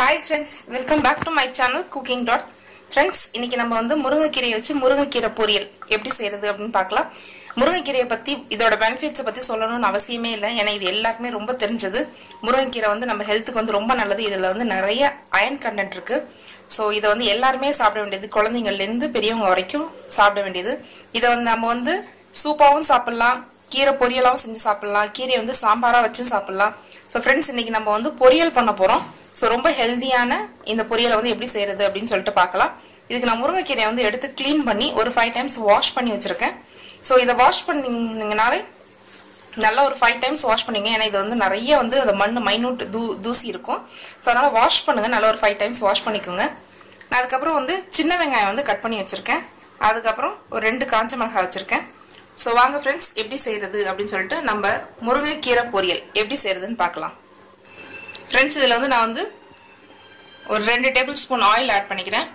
hi friends welcome back to my channel cooking dot friends இன்னைக்கு நம்ம வந்து முருங்கைக்கீரையை வச்சு முருங்கைக்கீரை பொரியல் எப்படி செய்யறது அப்படின்னு பார்க்கலாம் முருங்கைக்கீரையை பத்தி இதோட பெனிஃபிட்ஸை பத்தி சொல்லணும்னு அவசியமே இல்லை ஏன்னா இது எல்லாருக்குமே ரொம்ப தெரிஞ்சது முருங்கைக்கீரை வந்து நம்ம ஹெல்த்துக்கு வந்து ரொம்ப நல்லது இதுல வந்து நிறைய அயன் கண்டென்ட் இருக்கு ஸோ இதை வந்து எல்லாருமே சாப்பிட வேண்டியது குழந்தைங்கள்லேருந்து பெரியவங்க வரைக்கும் சாப்பிட வேண்டியது இதை வந்து நம்ம வந்து சூப்பாகவும் சாப்பிடலாம் கீரை பொரியலாகவும் செஞ்சு சாப்பிடலாம் கீரையை வந்து சாம்பாராக வச்சும் சாப்பிடலாம் ஸோ ஃப்ரெண்ட்ஸ் இன்னைக்கு நம்ம வந்து பொரியல் பண்ண போகிறோம் ஸோ ரொம்ப ஹெல்தியான இந்த பொரியலை வந்து எப்படி செய்யறது அப்படின்னு சொல்லிட்டு பார்க்கலாம் இதுக்கு நான் முருங்கைக்கீரையை வந்து எடுத்து க்ளீன் பண்ணி ஒரு ஃபைவ் டைம்ஸ் வாஷ் பண்ணி வச்சிருக்கேன் ஸோ இதை வாஷ் பண்ணிங்கனாலே நல்லா ஒரு ஃபைவ் டைம்ஸ் வாஷ் பண்ணுங்க ஏன்னா இது வந்து நிறைய வந்து அந்த மண் மைனூட் தூ தூசி இருக்கும் ஸோ அதனால வாஷ் பண்ணுங்க நல்லா ஒரு ஃபைவ் டைம்ஸ் வாஷ் பண்ணிக்கோங்க நான் அதுக்கப்புறம் வந்து சின்ன வெங்காயம் வந்து கட் பண்ணி வச்சிருக்கேன் அதுக்கப்புறம் ஒரு ரெண்டு காஞ்ச மிளகாய் வச்சிருக்கேன் ஸோ வாங்க ஃப்ரெண்ட்ஸ் எப்படி செய்யறது அப்படின்னு சொல்லிட்டு நம்ம முருங்கைக்கீரை பொரியல் எப்படி செய்யறதுன்னு பார்க்கலாம் ஃப்ரெண்ட்ஸ் இதில் வந்து நான் வந்து ஒரு ரெண்டு டேபிள் ஸ்பூன் ஆயில் ஆட் பண்ணிக்கிறேன்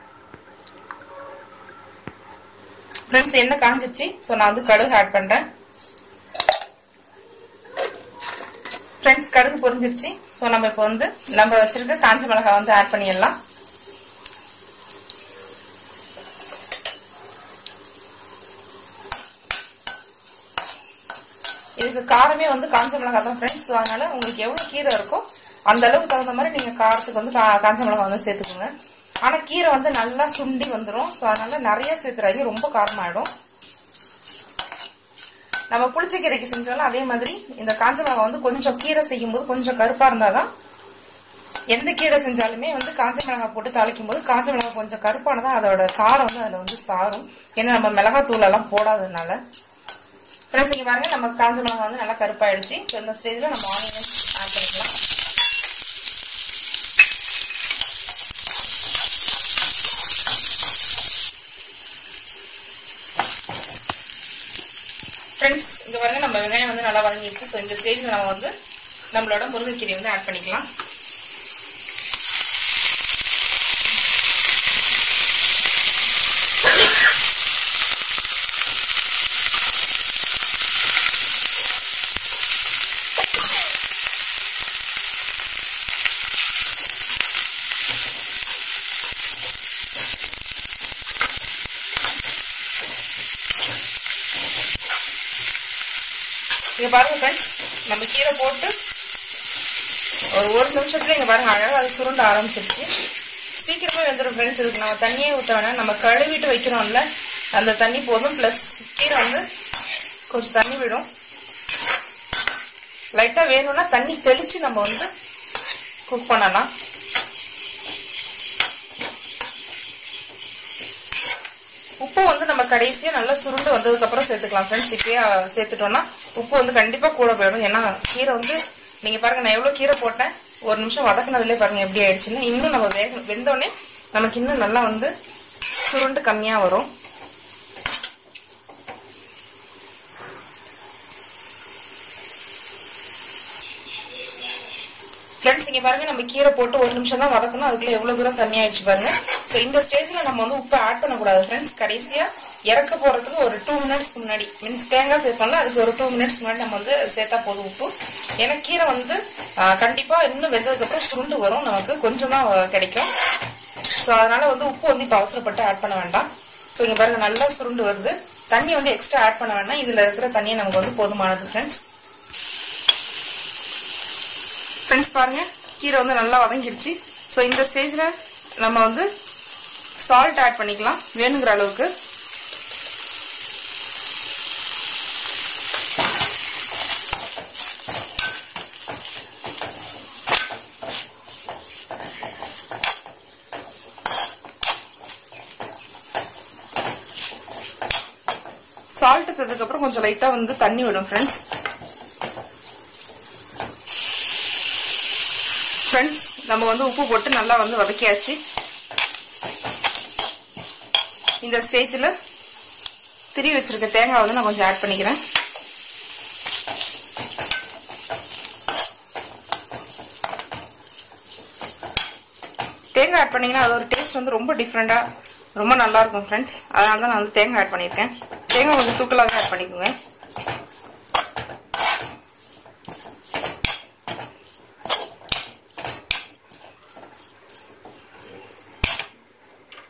ஃப்ரெண்ட்ஸ் எண்ணெய் காஞ்சிருச்சு ஸோ நான் வந்து கடுகு ஆட் பண்ணுறேன் ஃப்ரெண்ட்ஸ் கடுகு பொரிஞ்சிருச்சு ஸோ நம்ம இப்போ வந்து நம்ம வச்சிருக்க காஞ்ச மிளகாய் வந்து ஆட் பண்ணிடலாம் இதுக்கு காரமே வந்து காஞ்ச மிளகாய் தான் ஃப்ரெண்ட்ஸ் ஸோ அதனால உங்களுக்கு எவ்வளோ கீரை இருக்கோ அந்த அளவுக்கு தகுந்த மாதிரி நீங்கள் காரத்துக்கு வந்து கா- காஞ்ச மிளகாய் வந்து சேர்த்துக்கோங்க ஆனால் கீரை வந்து நல்லா சுண்டி வந்துடும் ஸோ அதனால நிறைய சேர்த்துறாதீங்க ரொம்ப காரமாயிடும் நம்ம புளிச்சக்கீரைக்கு செஞ்சோம்ல அதே மாதிரி இந்த காஞ்ச மிளகாய் வந்து கொஞ்சம் கீரை செய்யும்போது கொஞ்சம் கருப்பா இருந்தாதான் எந்த கீரை செஞ்சாலுமே வந்து காஞ்ச மிளகாய் போட்டு தாளிக்கும் போது காஞ்ச மிளகாய் கொஞ்சம் கருப்பானதான் அதோட காரம் வந்து அதுல வந்து சாரும் ஏன்னா நம்ம மிளகாய் தூள் எல்லாம் போடாததுனால ஃப்ரெண்ட்ஸ் இங்க பாருங்க நம்ம காஞ்ச மிளகாய் வந்து நல்லா கருப்பாயிடுச்சு ஸோ இந்த ஸ்டேஜ்ல நம்ம ஆனியன் ஆட் பண்ணிக்கலாம் ஃப்ரெண்ட்ஸ் இங்க பாருங்க நம்ம வெங்காயம் வந்து நல்லா வதங்கிடுச்சு ஸோ இந்த ஸ்டேஜ்ல நம்ம வந்து நம்மளோட முருங்கைக்கீரை வந்து ஆட் பண்ணிக்கலாம் இங்க பாருங்க ஃப்ரெண்ட்ஸ் நம்ம கீரை போட்டு ஒரு ஒரு நிமிஷத்துல இங்க பாருங்க அழகா அது சுருண்ட ஆரம்பிச்சிருச்சு சீக்கிரமா வெந்துடும் ஃப்ரெண்ட்ஸ் இதுக்கு நம்ம தண்ணியே ஊற்ற வேணாம் நம்ம கழுவிட்டு வைக்கிறோம்ல அந்த தண்ணி போதும் ப்ளஸ் கீரை வந்து கொஞ்சம் தண்ணி விடும் லைட்டா வேணும்னா தண்ணி தெளிச்சு நம்ம வந்து குக் பண்ணலாம் உப்பு வந்து நம்ம கடைசியா நல்லா சுருண்டு வந்ததுக்கு அப்புறம் சேர்த்துக்கலாம் ஃப்ரெண்ட்ஸ் இப்பயே சேர்த்துட்டோம்னா உப்பு வந்து கண்டிப்பா கூட போயிடும் ஏன்னா கீரை வந்து நீங்க பாருங்க நான் எவ்வளவு கீரை போட்டேன் ஒரு நிமிஷம் வதக்குனதுலேயே பாருங்க எப்படி ஆயிடுச்சுன்னு இன்னும் நம்ம வேக வெந்தோடனே நமக்கு இன்னும் நல்லா வந்து சுருண்டு கம்மியா வரும் ஃப்ரெண்ட்ஸ் இங்க பாருங்க நம்ம கீரை போட்டு ஒரு நிமிஷம் தான் வதக்கணும் அதுக்குள்ள எவ்வளவு தூரம் தண்ணி ஆயிடுச்சு பாருங்க சோ இந்த ஸ்டேஜ்ல நம்ம வந்து உப்பு ஆட் பண்ணக்கூடாது ஃப்ரெண்ட்ஸ் கடைசியா இறக்க போறதுக்கு ஒரு டூ மினிட்ஸ்க்கு முன்னாடி மீன்ஸ் தேங்காய் சேர்ப்போம்ல அதுக்கு ஒரு டூ மினிட்ஸ் முன்னாடி நம்ம வந்து சேர்த்தா போதும் உப்பு ஏன்னா கீரை வந்து ஆஹ், கண்டிப்பா இன்னும் வெந்ததுக்கு அப்புறம் சுருண்டு வரும் நமக்கு கொஞ்சம் தான் கிடைக்கும் சோ அதனால வந்து உப்பு வந்து இப்ப அவசரப்பட்டு ஆட் பண்ண வேண்டாம் சோ இங்க பாருங்க நல்லா சுருண்டு வருது தண்ணி வந்து எக்ஸ்ட்ரா ஆட் பண்ண வேண்டாம் இதுல இருக்கிற தண்ணியை நமக்கு வந்து போதுமானது ஃப்ரெண்ட்ஸ் ஃப்ரெண்ட்ஸ் பாருங்க கீரை வந்து நல்லா வதங்கிடுச்சு ஸோ இந்த ஸ்டேஜில் நம்ம வந்து சால்ட் ஆட் பண்ணிக்கலாம் வேணுங்கிற அளவுக்கு சால்ட் சேர்த்ததுக்கப்புறம் கொஞ்சம் லைட்டாக வந்து தண்ணி விடும் ஃப்ரெண்ட்ஸ் ஃப்ரெண்ட்ஸ் நம்ம வந்து உப்பு போட்டு நல்லா வந்து வதக்கியாச்சு இந்த ஸ்டேஜில் திரி வச்சிருக்க தேங்காய் வந்து நான் கொஞ்சம் ஆட் பண்ணிக்கிறேன் தேங்காய் ஆட் பண்ணீங்கன்னா அது ஒரு டேஸ்ட் வந்து ரொம்ப டிஃப்ரெண்டாக ரொம்ப நல்லா இருக்கும் ஃப்ரெண்ட்ஸ் அதனால தான் நான் வந்து தேங்காய் ஆட் பண்ணியிருக்கேன் தேங்காய் கொஞ்சம் தூக்கலாகவே ஆட் பண்ணிக்கோங்க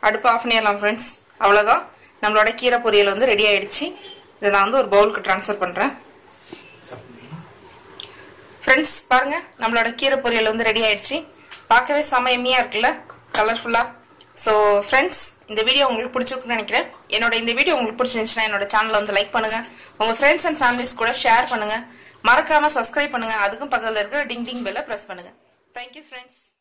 அடுப்பு ஆஃப் பண்ணிடலாம் ஃப்ரெண்ட்ஸ் அவ்வளோதான் நம்மளோட கீரை பொரியல் வந்து ரெடி ஆயிடுச்சு இதை நான் வந்து ஒரு பவுலுக்கு ட்ரான்ஸ்ஃபர் பண்ணுறேன் ஃப்ரெண்ட்ஸ் பாருங்க நம்மளோட கீரை பொரியல் வந்து ரெடி ஆயிடுச்சு பார்க்கவே செமையமையாக இருக்குல்ல கலர்ஃபுல்லாக ஸோ ஃப்ரெண்ட்ஸ் இந்த வீடியோ உங்களுக்கு பிடிச்சிருக்குன்னு நினைக்கிறேன் என்னோட இந்த வீடியோ உங்களுக்கு பிடிச்சிருந்துச்சுன்னா என்னோட சேனலை வந்து லைக் பண்ணுங்க உங்க ஃப்ரெண்ட்ஸ் அண்ட் ஃபேமிலிஸ் கூட ஷேர் பண்ணுங்க மறக்காம சப்ஸ்கிரைப் பண்ணுங்க அதுக்கும் பக்கத்தில் இருக்கிற டிங் டிங் பெல்லை ப்ரெஸ் பண்ணுங்க தேங்க்யூ ஃப்ரெண்ட்ஸ்